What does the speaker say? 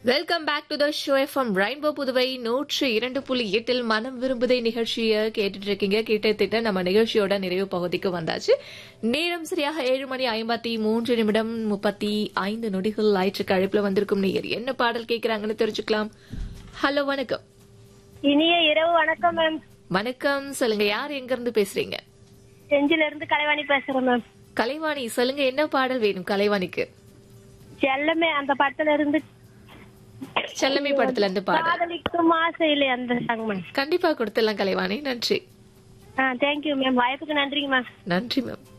welcome back to the show F M rainbow Puduvai நூற்று இரண்டு புள்ளி எட்டில் மனம் விரும்புதை நிகழ்ச்சியை கேட்டுட்டு இருக்கீங்க கிட்டத்தட்ட நம்ம நிகழ்ச்சியோட நிறைவு பகுதிக்கு வந்தாச்சு நேரம் சரியாக ஏழு மணி ஐம்பத்தி மூன்று நிமிடம் முப்பத்தி ஐந்து நொடிகள் ஆயிற்றுக்கு அழைப்புல வந்திருக்கும் நேயர் என்ன பாடல் கேட்கறாங்கன்னு தெரிஞ்சுக்கலாம் ஹலோ வணக்கம் இனிய இரவு வணக்கம் மேம் வணக்கம் சொல்லுங்க யார் எங்க இருந்து பேசுறீங்க செஞ்சில இருந்து கலைவாணி பேசுறேன் மேம் கலைவாணி சொல்லுங்க என்ன பாடல் வேணும் கலைவாணிக்கு செல்லமே அந்த படத்துல இருந்து செல்லமே படத்துல இருந்து பாடல் காதலிக்கும் ஆசையிலே அந்த சாங் மேம் கண்டிப்பா கொடுத்துடலாம் கலைவாணி நன்றி ஆ தேங்க்யூ மேம் வாய்ப்புக்கு நன்றிங்க மேம் நன்றி மேம்